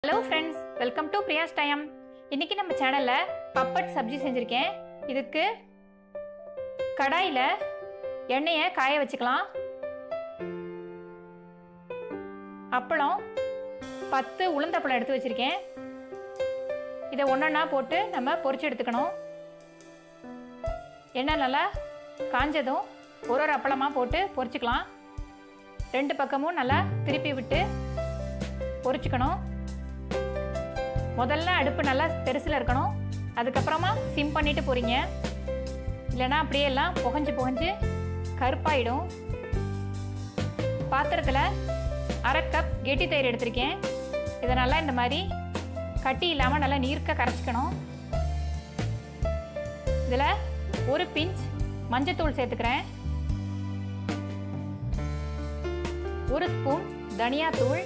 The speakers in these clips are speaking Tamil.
hello friends welcome to Priya's time இன்னைக்கு நம்ம சேனலில் பப்பட் சப்ஜி செஞ்சுருக்கேன் இதுக்கு கடாயில் எண்ணெயை காய வச்சுக்கலாம் அப்பளம் பத்து உளுந்தப்பளம் எடுத்து வச்சுருக்கேன் இதை ஒன்றொன்னா போட்டு நம்ம பொரிச்சு எடுத்துக்கணும் எண்ணெய் நல்லா காஞ்சதும் ஒரு ஒரு அப்பளமாக போட்டு பொரிச்சுக்கலாம் ரெண்டு பக்கமும் நல்லா திருப்பி விட்டு பொரிச்சுக்கணும் முதல்ல அடுப்பு நல்லா பெருசில் இருக்கணும் அதுக்கப்புறமா சிம் பண்ணிட்டு போறீங்க இல்லைன்னா அப்படியே எல்லாம் புகஞ்சு புகஞ்சு கருப்பாயிடும் பாத்திரத்தில் அரை கப் கெட்டி தயிர் எடுத்திருக்கேன் இதை நல்லா இந்த மாதிரி கட்டி இல்லாமல் நல்லா நீர்க்க கரைச்சிக்கணும் இதில் ஒரு பிஞ்ச் மஞ்சத்தூள் சேர்த்துக்கிறேன் ஒரு ஸ்பூன் தனியாத்தூள்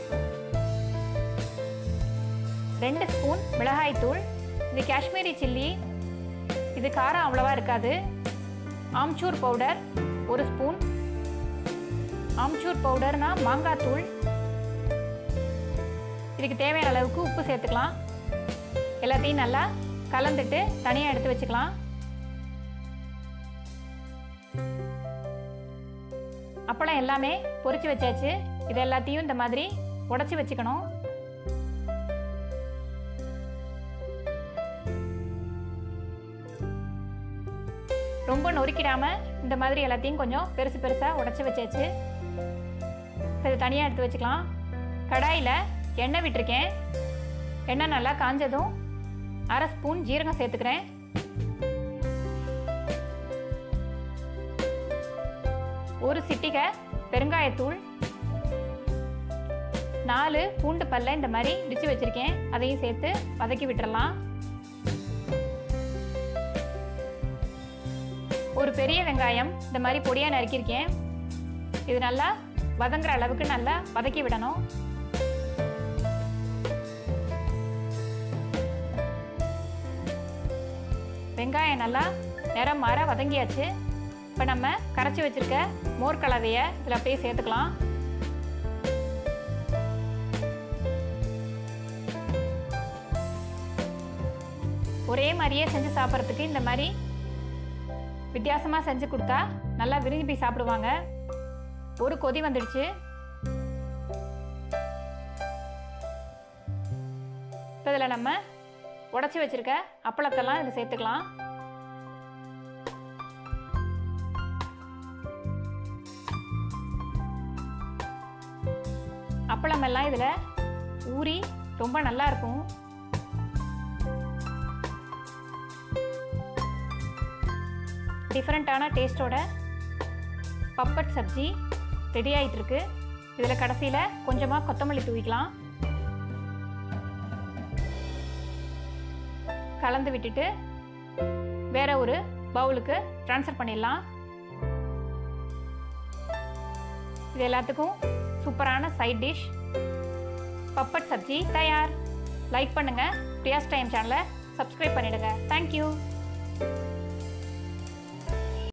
ரெண்டு ஸ்பூன் மிளகாய்த்தூள் இது காஷ்மீரி சில்லி இது காரம் அவ்வளவா இருக்காது ஆம்ச்சூர் பவுடர் ஒரு ஸ்பூன் ஆம்ச்சூர் பவுடர்னா மாங்காய் தூள் இதுக்கு தேவையான அளவுக்கு உப்பு சேர்த்துக்கலாம் எல்லாத்தையும் நல்லா கலந்துட்டு தனியாக எடுத்து வச்சுக்கலாம் அப்பளம் எல்லாமே பொரிச்சு வச்சாச்சு இது எல்லாத்தையும் இந்த மாதிரி உடச்சி வச்சுக்கணும் ரொம்ப நொறுக்கிடாம இந்த மாதிரி எல்லாத்தையும் கொஞ்சம் பெருசு பெருசாக உடச்சி வச்சாச்சு இப்போ இது தனியாக எடுத்து வச்சுக்கலாம் கடாயில் எண்ணெய் விட்டுருக்கேன் எண்ணெய் நல்லா காஞ்சதும் அரை ஸ்பூன் ஜீரகம் சேர்த்துக்கிறேன் ஒரு சிட்டிகை பெருங்காயத்தூள் நாலு பூண்டு பல்ல இந்த மாதிரி இடிச்சு வச்சிருக்கேன் அதையும் சேர்த்து வதக்கி விட்டுறலாம் ஒரு பெரிய வெங்காயம் இந்த மாதிரி பொடியாக நறுக்கியிருக்கேன் இது நல்லா வதங்குற அளவுக்கு நல்லா வதக்கி விடணும் வெங்காயம் நல்லா நிறம் மாற வதங்கியாச்சு இப்போ நம்ம கரைச்சி வச்சிருக்க மோர் கலவையை இதில் அப்படியே சேர்த்துக்கலாம் ஒரே மாதிரியே செஞ்சு சாப்பிட்றதுக்கு இந்த மாதிரி வித்தியாசமாக செஞ்சு கொடுத்தா நல்லா விரும்பி சாப்பிடுவாங்க ஒரு கொதி வந்துடுச்சு இப்போ இதில் நம்ம உடச்சி வச்சிருக்க அப்பளத்தெல்லாம் இதில் சேர்த்துக்கலாம் அப்பளம் எல்லாம் இதில் ஊறி ரொம்ப நல்லா இருக்கும் டிஃப்ரெண்ட்டான டேஸ்ட்டோட பப்பட் சப்ஜி ரெடி ஆகிட்டு இருக்கு இதில் கடைசியில் கொஞ்சமாக கொத்தமல்லி தூவிக்கலாம் கலந்து விட்டுட்டு வேற ஒரு பவுலுக்கு ட்ரான்ஸ்ஃபர் பண்ணிடலாம் இது எல்லாத்துக்கும் சூப்பரான சைட் டிஷ் பப்பட் சப்ஜி தயார் லைக் பண்ணுங்கள் பிரியாஸ் டைம் சேனலை சப்ஸ்கிரைப் பண்ணிடுங்க தேங்க்யூ